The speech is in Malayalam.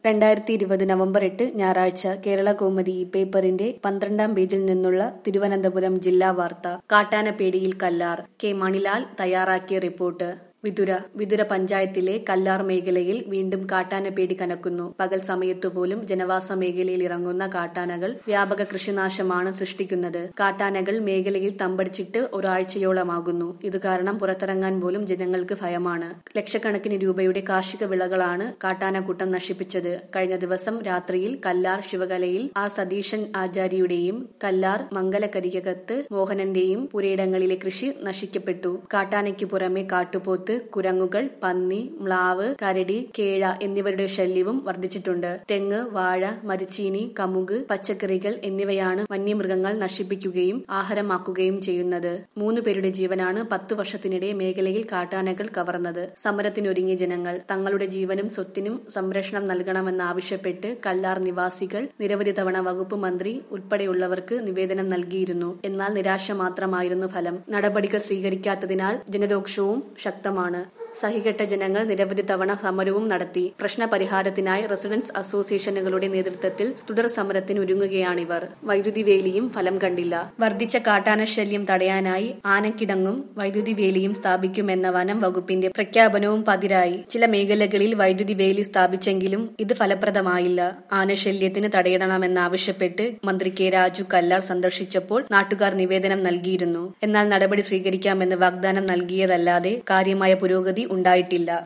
രണ്ടായിരത്തി ഇരുപത് നവംബർ എട്ട് ഞായറാഴ്ച കേരള കൗമുദി ഈ പേപ്പറിന്റെ പന്ത്രണ്ടാം പേജിൽ നിന്നുള്ള തിരുവനന്തപുരം ജില്ലാ വാർത്ത കാട്ടാനപ്പേടിയിൽ കല്ലാർ കെ മണിലാൽ തയ്യാറാക്കിയ റിപ്പോർട്ട് വിതുര വിതുര പഞ്ചായത്തിലെ കല്ലാർ മേഖലയിൽ വീണ്ടും കാട്ടാനപ്പേടി കനക്കുന്നു പകൽ സമയത്തുപോലും ജനവാസ മേഖലയിൽ ഇറങ്ങുന്ന കാട്ടാനകൾ വ്യാപക കൃഷിനാശമാണ് സൃഷ്ടിക്കുന്നത് കാട്ടാനകൾ മേഖലയിൽ തമ്പടിച്ചിട്ട് ഒരാഴ്ചയോളമാകുന്നു ഇത് കാരണം പുറത്തിറങ്ങാൻ പോലും ജനങ്ങൾക്ക് ഭയമാണ് ലക്ഷക്കണക്കിന് രൂപയുടെ കാർഷിക വിളകളാണ് കാട്ടാനക്കൂട്ടം നശിപ്പിച്ചത് കഴിഞ്ഞ ദിവസം രാത്രിയിൽ കല്ലാർ ശിവകലയിൽ ആ സതീശൻ ആചാര്യയുടെയും കല്ലാർ മംഗലക്കരികത്ത് മോഹനന്റെയും പുരയിടങ്ങളിലെ കൃഷി നശിക്കപ്പെട്ടു കാട്ടാനയ്ക്ക് പുറമെ കാട്ടുപോത്ത് കുരങ്ങുകൾ പന്നി മ്ലാവ് കരടി കേഴ എന്നിവരുടെ ശല്യവും വർദ്ധിച്ചിട്ടുണ്ട് തെങ്ങ് വാഴ മരിച്ചീനി കമുക് പച്ചക്കറികൾ എന്നിവയാണ് വന്യമൃഗങ്ങൾ നശിപ്പിക്കുകയും ആഹാരമാക്കുകയും ചെയ്യുന്നത് മൂന്ന് പേരുടെ ജീവനാണ് പത്തു വർഷത്തിനിടെ മേഖലയിൽ കാട്ടാനകൾ കവർന്നത് സമരത്തിനൊരുങ്ങിയ ജനങ്ങൾ തങ്ങളുടെ ജീവനും സ്വത്തിനും സംരക്ഷണം നൽകണമെന്നാവശ്യപ്പെട്ട് കല്ലാർ നിവാസികൾ നിരവധി തവണ വകുപ്പ് മന്ത്രി ഉൾപ്പെടെയുള്ളവർക്ക് നിവേദനം നൽകിയിരുന്നു എന്നാൽ നിരാശ മാത്രമായിരുന്നു ഫലം നടപടികൾ സ്വീകരിക്കാത്തതിനാൽ ജനരോക്ഷവും ശക്തമാണ് സഹികെട്ട ജനങ്ങൾ നിരവധി തവണ സമരവും നടത്തി പ്രശ്നപരിഹാരത്തിനായി റെസിഡൻസ് അസോസിയേഷനുകളുടെ നേതൃത്വത്തിൽ തുടർ സമരത്തിന് ഒരുങ്ങുകയാണിവർ വൈദ്യുതി വേലിയും ഫലം കണ്ടില്ല വർദ്ധിച്ച കാട്ടാന ശല്യം തടയാനായി ആനക്കിടങ്ങും വൈദ്യുതി വേലിയും സ്ഥാപിക്കുമെന്ന വനം വകുപ്പിന്റെ പ്രഖ്യാപനവും പതിരായി ചില മേഖലകളിൽ വൈദ്യുതി വേലി സ്ഥാപിച്ചെങ്കിലും ഇത് ഫലപ്രദമായില്ല ആനശല്യത്തിന് തടയിടണമെന്നാവശ്യപ്പെട്ട് മന്ത്രി കെ രാജു കല്ലാർ സന്ദർശിച്ചപ്പോൾ നാട്ടുകാർ നിവേദനം നൽകിയിരുന്നു എന്നാൽ നടപടി സ്വീകരിക്കാമെന്ന് വാഗ്ദാനം നൽകിയതല്ലാതെ കാര്യമായ പുരോഗതി ഉണ്ടായിട്ടില്ല